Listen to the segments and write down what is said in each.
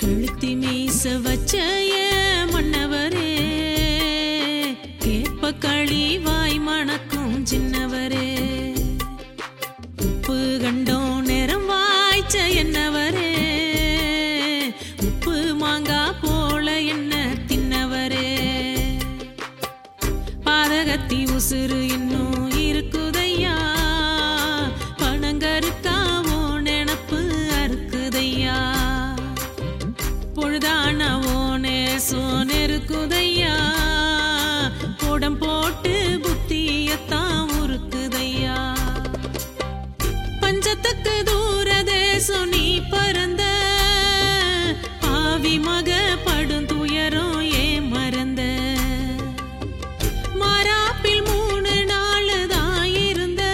கழுத்தி மீச வச்சய மன்னவரே கேப்ப களி வாய் மணக்கும் சின்னவரே உப்பு கண்டோம் நிறம் வாய்ச்ச என்னவரே உப்பு மாங்கா போல என்ன தின்னவரே பாதகத்தி உசுறு இன்னும் இருக்குதையா பணங்கருக்காவோ நினப்பு அறுக்குதையா பொழுதானவோ நேசம் நெருக்குதையா உடம் போட்டு புத்தியத்தான் உருக்குதையா பஞ்சத்துக்கு தூர தேசம் நீ பறந்த பாவி மக படும் துயரம் ஏன் மறந்த மாறாப்பில் மூணு நாள் தான் இருந்த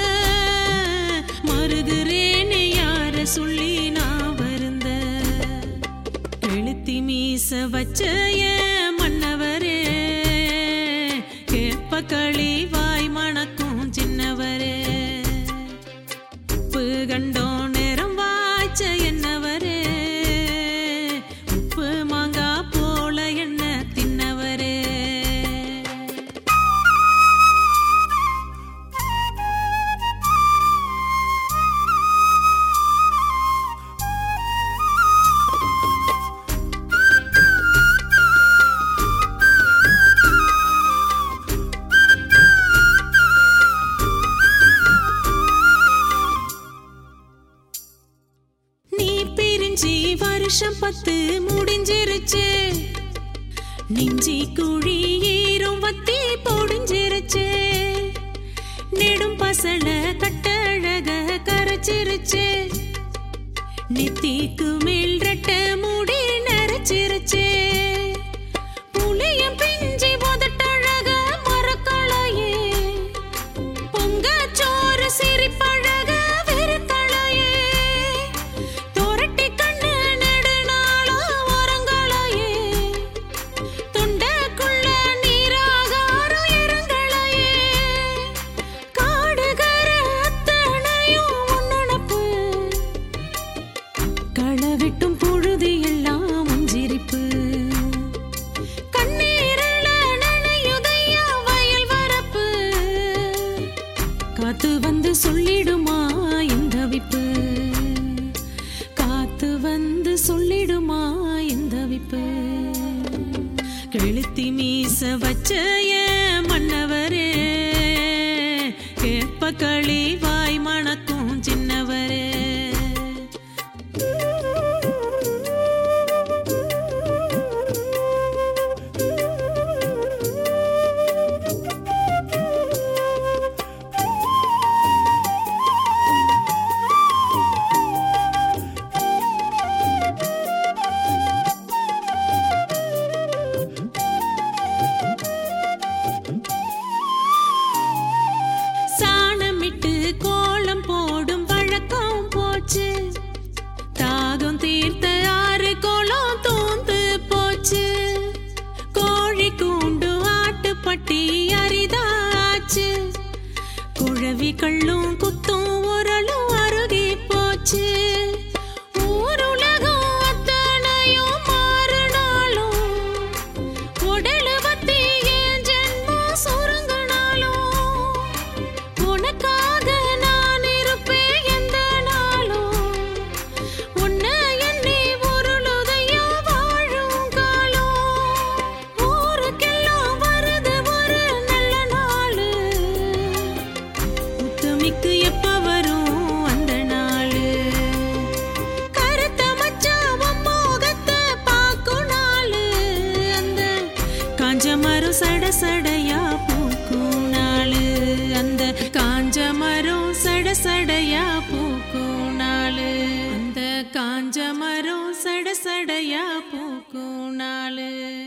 மருதுரேன்னு யார சொல்லி நான் வருந்த எழுத்தி மீச வச்ச என் மன்னவரே கேப்ப களி வாய் மணக்கும் சின்னவரே உப்பு கண்டோம் நேரம் வாய்ச்ச என்னவரே உப்பு மாங்கா போல என்ன தின்னவரே நீ பிரிஞ்சி வருஷம் பத்து முடிஞ்சிருச்சு நெஞ்சி குழி ஈரும் வத்தி பொடிஞ்சிருச்சு நெடும் பசல கட்டழக கரைச்சிருச்சு நெத்திக்கு மேல் ரெட்ட முடி நரைச்சிருச்சு புளியம் பிஞ்சி உதட்டழக மறக்கலையே பொங்க சோறு சிரிப்பழக வெறுக்கலையே துரட்டி கண்ணு நெடுநாளா உறங்கலையே தொண்டைக்குள்ள நீராகாரம் இறங்கலையே காடுகர அத்தனையும் உன்னடப்பு களவிட்டும் பொழுது எல்லாம் முஞ்சிரிப்பு கண்ணீரல நனையுதையா வயல் வரப்பு காத்து வந்து சொல்லிடுமா இந்த விப்பு காத்து வந்து சொல்லிடுமா இந்த விப்பு கெளுத்தி மீச வச்ச என் மன்னவரே கேப்ப களி வாய் மணக்கும் சின்னவரே சாணமிட்டு கோலம் போடும் பழக்கம் போச்சு தாகம் தீர்த்த ஆறு கோலம் தூந்து போச்சு கோழி கூண்டு ஆட்டுப்பட்டி அரிதாச்சு குழவி கள்ளும் குத்தும் உரலும் அருகி போச்சு ஊருலகம் அத்தனையும் மாறுனாலும் உடலு பத்தி என் ஜென்மம் சுருங்கினாலும் உனக்காக நான் இருப்பேன் எந்த நாளும் உன்னை எண்ணி உருளுதையா வாழும் காலம் ஊருக்கெல்லாம் வருது ஒரு நல்ல நாள் முத்துமிக்கு எப்ப வரும் அந்த நாளு கருத்த மச்சான் உன் மோகத்தை பார்க்கும் நாளு அந்த காஞ்ச மரம் சட சடையா பூக்கும் நாளு அந்த காஞ்ச மரம் சட சடையா பூக்கும் நாளு அந்த காஞ்ச மரம் சட சடையா பூக்கும் நாளு